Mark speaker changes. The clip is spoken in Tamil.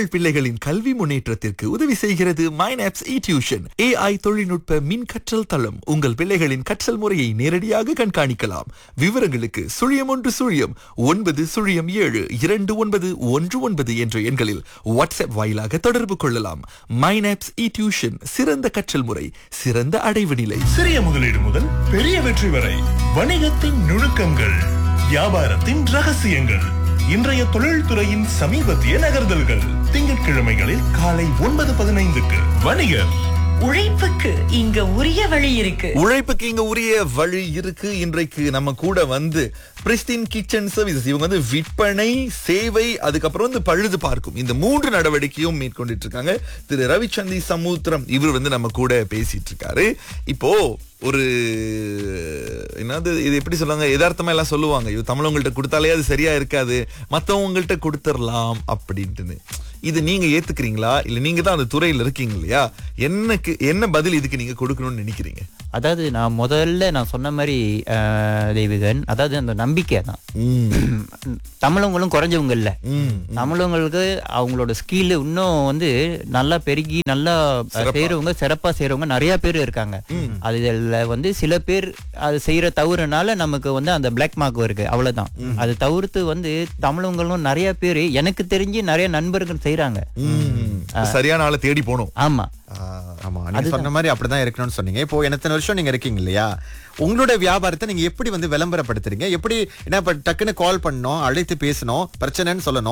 Speaker 1: உங்கள் பிள்ளைகளின் கல்வி முன்னேற்றத்திற்கு உதவி செய்கிறது மைனாப்ஸ் இ டியூஷன் ஏஐ தொழில்நுட்ப மின் கற்றல் தளம் உங்கள் பிள்ளைகளின் கற்றல் முறையை நேரடியாக கண்காணிக்கலாம் விவரங்களுக்கு சுழியம் ஒன்று சுழியம் ஒன்பது சுழியம் ஏழு இரண்டு ஒன்பது ஒன்று ஒன்பது என்ற எண்களில் வாட்ஸ்அப் வாயிலாக தொடர்பு கொள்ளலாம் மைனாப்ஸ் இ டியூஷன் சிறந்த கற்றல் முறை சிறந்த அடைவு நிலை
Speaker 2: சிறிய முதலீடு முதல் பெரிய வெற்றி வரை வணிகத்தின் நுணுக்கங்கள் வியாபாரத்தின் ரகசியங்கள் இன்றைய தொழில்துறையின் சமீபத்திய நகர்தல்கள் திங்கட்கிழமைகளில் காலை ஒன்பது பதினைந்துக்கு வணிகர்
Speaker 3: உழைப்புக்கு இங்க உரிய வழி இருக்கு
Speaker 1: உழைப்புக்கு இங்க உரிய வழி இருக்கு இன்றைக்கு நம்ம கூட வந்து பிரிஸ்டின் கிச்சன் சர்வீசஸ் இவங்க வந்து விற்பனை சேவை அதுக்கப்புறம் வந்து பழுது பார்க்கும் இந்த மூன்று நடவடிக்கையும் மேற்கொண்டுட்டு இருக்காங்க திரு ரவிச்சந்தி சமுத்திரம் இவர் வந்து நம்ம கூட பேசிட்டு இருக்காரு இப்போ ஒரு என்னது இது எப்படி சொல்லுவாங்க யதார்த்தமா எல்லாம் சொல்லுவாங்க இது தமிழவங்கள்ட்ட கொடுத்தாலே அது சரியா இருக்காது மத்தவங்கள்ட்ட கொடுத்துடலாம் அப்படின்ட்டுன்னு இது நீங்க ஏத்துக்கிறீங்களா இல்ல நீங்க தான் அந்த துறையில இருக்கீங்க இல்லையா என்னக்கு என்ன பதில் இதுக்கு நீங்க கொடுக்கணும்னு நினைக்கிறீங்க
Speaker 4: அதாவது நான் முதல்ல நான் சொன்ன மாதிரி அஹ், தெய்வீகன் அதாவது அந்த நம்பிக்கை தான்
Speaker 1: ம்,
Speaker 4: தமிழவங்களும் குறைஞ்சவங்க இல்ல
Speaker 1: ம்,
Speaker 4: தமிழவங்களுக்கு அவங்களோட ஸ்கில் இன்னும் வந்து நல்லா பெருகி நல்லா செய்யறவங்க சிறப்பா செய்யறவங்க நிறைய பேர் இருக்காங்க அதுல வந்து சில பேர் அது செய்யற தவறுனால நமக்கு வந்து அந்த பிளாக் மார்க் இருக்கு அவ்வளவுதான் அது தவிர்த்து வந்து தமிழவங்களும் நிறைய பேர் எனக்கு தெரிஞ்சு நிறைய நண்பர்கள் செய்யறாங்க
Speaker 1: ம். சரியான ஆளை தேடி போனோம்
Speaker 4: ஆமா
Speaker 5: ஆமா நீங்க சொன்ன மாதிரி அப்படிதான் இருக்கணும்னு சொன்னீங்க இப்போ எத்தனை வருஷம் நீங்க இருக்கீங்க இல்லையா உங்களோட வியாபாரத்தை நீங்க எப்படி வந்து விளம்பரப்படுத்துறீங்க எப்படி என்ன இப்ப டக்குன்னு கால் பண்ணோம் அழைத்து பேசணும் பிரச்சனைன்னு சொல்லணும்